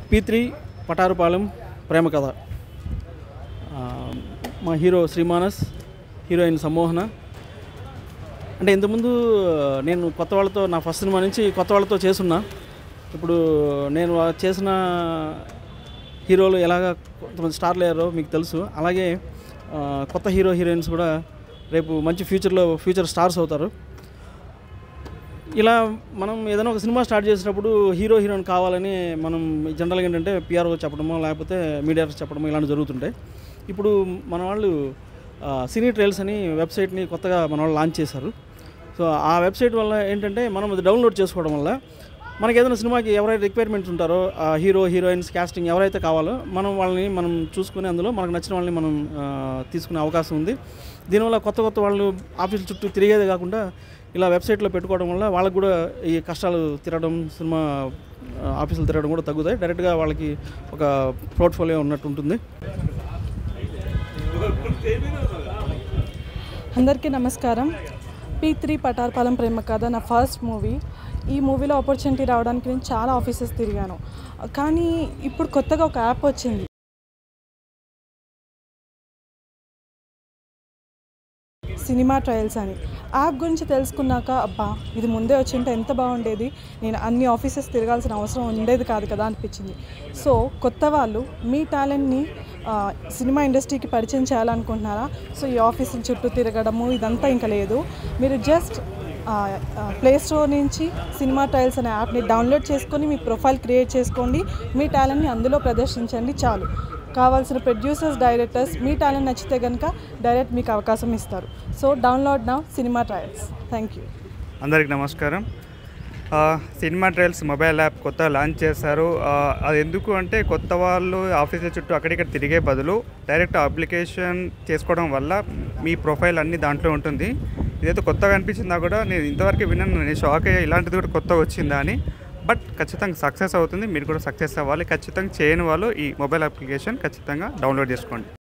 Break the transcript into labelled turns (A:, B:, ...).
A: P three పటారుపాలెం ప్రేమ కథ ఆ, మా హీరో శ్రీమానస్ హీరోయిన్ సమ్మోహన అంటే ఇంతకుముందు నేను కొత్త వాళ్ళతో నా ఫస్ట్ సినిమా నుంచి కొత్త వాళ్ళతో చేసున్నా ఇప్పుడు నేను ఆ చేసిన హీరోలు ఎలాగ కొంతమంది స్టార్లు అయ్యారో మీకు తెలుసు అలాగే ఆ, కొత్త హీరో హీరోయిన్స్ కూడా రేపు మంచి ఫ్యూచర్లో ఫ్యూచర్ స్టార్స్ అవుతారు ఇలా మనం ఏదైనా ఒక సినిమా స్టార్ట్ చేసినప్పుడు హీరో హీరోయిన్ కావాలని మనం జనరల్గా ఏంటంటే పిఆర్ఓ చెప్పడమో లేకపోతే మీడియాస్ చెప్పడమో ఇలాంటివి జరుగుతుంటాయి ఇప్పుడు మన వాళ్ళు ఆ, సినీ ట్రైల్స్ అని వెబ్సైట్ని కొత్తగా మన వాళ్ళు లాంచ్ చేశారు సో ఆ వెబ్సైట్ వల్ల ఏంటంటే మనం అది డౌన్లోడ్ చేసుకోవడం వల్ల మనకి ఏదైనా సినిమాకి ఎవరైతే రిక్వైర్మెంట్స్ ఉంటారో ఆ హీరో హీరోయిన్స్ కాస్టింగ్ ఎవరైతే కావాలో మనం వాళ్ళని మనం చూసుకుని అందులో మనకు నచ్చిన వాళ్ళని మనం ఆ, తీసుకునే అవకాశం ఉంది దీనివల్ల కొత్త కొత్త వాళ్ళు ఆఫీసుల చుట్టూ తిరిగేదే కాకుండా ఇలా వెబ్సైట్లో పెట్టుకోవడం వల్ల వాళ్ళకి కూడా ఈ కష్టాలు తిరగడం సినిమా ఆ, ఆఫీసులు తిరగడం కూడా తగ్గుతాయి డైరెక్ట్గా వాళ్ళకి ఒక పోర్ట్ఫోలియో ఉన్నట్టు ఉంటుంది
B: అందరికీ నమస్కారం పీ త్రీ పటార్పాలెం ప్రేమ కథ నా ఫస్ట్ మూవీ ఈ మూవీలో ఆపర్చునిటీ రావడానికి నేను చాలా ఆఫీసెస్ తిరిగాను కానీ ఇప్పుడు కొత్తగా ఒక యాప్ వచ్చింది సినిమా ట్రయల్స్ అని యాప్ గురించి తెలుసుకున్నాక అబ్బా ఇది ముందే వచ్చింటే ఎంత బాగుండేది నేను అన్ని ఆఫీసెస్ తిరగాల్సిన అవసరం ఉండేది కాదు కదా అనిపించింది సో కొత్త వాళ్ళు మీ టాలెంట్ని ఆ, సినిమా ఇండస్ట్రీకి పరిచయం చేయాలనుకుంటున్నారా సో ఈ ఆఫీసుల చుట్టూ తిరగడము ఇదంతా ఇంకా లేదు మీరు జస్ట్ ప్లే స్టోర్ నుంచి సినిమా ట్రయల్స్ అనే యాప్ని డౌన్లోడ్ చేసుకొని మీ ప్రొఫైల్ క్రియేట్ చేసుకోండి మీ టాలెంట్ని అందులో ప్రదర్శించండి చాలు కావాల్సిన ప్రొడ్యూసర్స్ డైరెక్టర్స్ మీ టాలెంట్ నచ్చితే కనుక డైరెక్ట్ మీకు అవకాశం ఇస్తారు సో డౌన్లోడ్ నా సినిమా ట్రయల్స్ థ్యాంక్ యూ
C: అందరికి నమస్కారం ఆ, సినిమా ట్రయల్స్ మొబైల్ యాప్ కొత్త లాంచ్ చేశారు ఆ, అది ఎందుకు అంటే కొత్త వాళ్ళు ఆఫీసుల చుట్టూ అక్కడిక్కడ తిరిగే బదులు డైరెక్ట్ అప్లికేషన్ చేసుకోవడం వల్ల మీ ప్రొఫైల్ అన్ని దాంట్లో ఉంటుంది ఇదైతే కొత్తగా అనిపించిందా కూడా నేను ఇంతవరకు విన్నాను నేను షాక్ అయ్యా ఇలాంటిది కూడా కొత్తగా వచ్చిందా అని బట్ ఖచ్చితంగా సక్సెస్ అవుతుంది మీరు కూడా సక్సెస్ అవ్వాలి ఖచ్చితంగా చేయని వాళ్ళు ఈ మొబైల్ అప్లికేషన్ ఖచ్చితంగా డౌన్లోడ్ చేసుకోండి